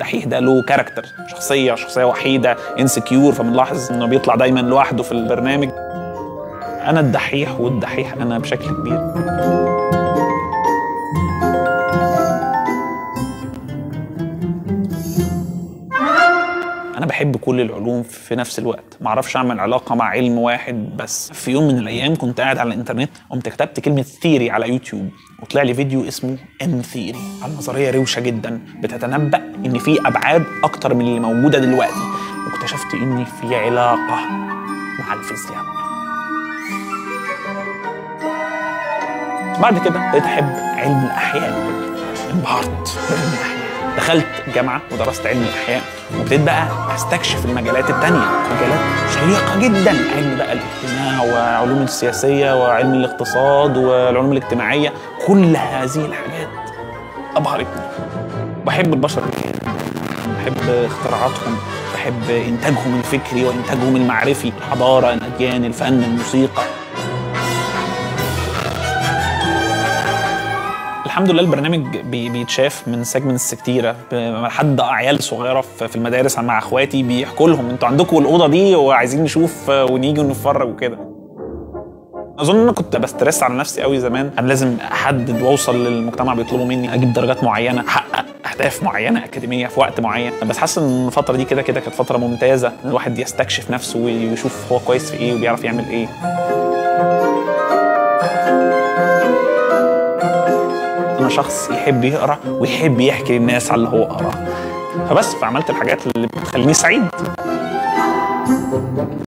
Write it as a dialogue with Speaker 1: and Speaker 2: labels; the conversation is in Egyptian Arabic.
Speaker 1: الدحيح ده له كاركتر شخصيه شخصيه وحيده انسكيور فبنلاحظ انه بيطلع دايما لوحده في البرنامج انا الدحيح والدحيح انا بشكل كبير انا بحب كل العلوم في نفس الوقت ما اعرفش اعمل علاقه مع علم واحد بس في يوم من الايام كنت قاعد على الانترنت قمت كتبت كلمه ثيري على يوتيوب وطلع لي فيديو اسمه ام ثيري النظريه روشه جدا بتتنبأ ان في ابعاد اكتر من اللي موجوده دلوقتي واكتشفت ان في علاقه مع الفيزياء بعد كده بقيت احب علم الاحياء انبهرت بعلم الاحياء دخلت جامعه ودرست علم الاحياء وابتديت بقى استكشف المجالات التانية مجالات شيقه جدا علم بقى الاجتماع وعلوم السياسيه وعلم الاقتصاد والعلوم الاجتماعيه كل هذه الحاجات ابهرتني بحب البشر جدا بحب اختراعاتهم بحب انتاجهم الفكري وانتاجهم المعرفي الحضاره الاديان الفن الموسيقى الحمد لله البرنامج بي- بيتشاف من سيجمنتس كتيره ب- لحد عيال صغيره في في المدارس مع اخواتي بيحكوا لهم انتوا عندكم الاوضه دي وعايزين نشوف آه، ونيجي ونتفرج وكده اظن ان انا كنت بسترس على نفسي قوي زمان انا لازم احدد واوصل للمجتمع بيطلبوا مني اجيب درجات معينه احقق اهداف معينه اكاديميه في وقت معين بس حاسس ان الفتره دي كده كده كانت فتره ممتازه ان الواحد يستكشف نفسه ويشوف هو كويس في ايه وبيعرف يعمل ايه انا شخص يحب يقرا ويحب يحكي للناس على اللي هو قراه فبس فعملت الحاجات اللي بتخليني سعيد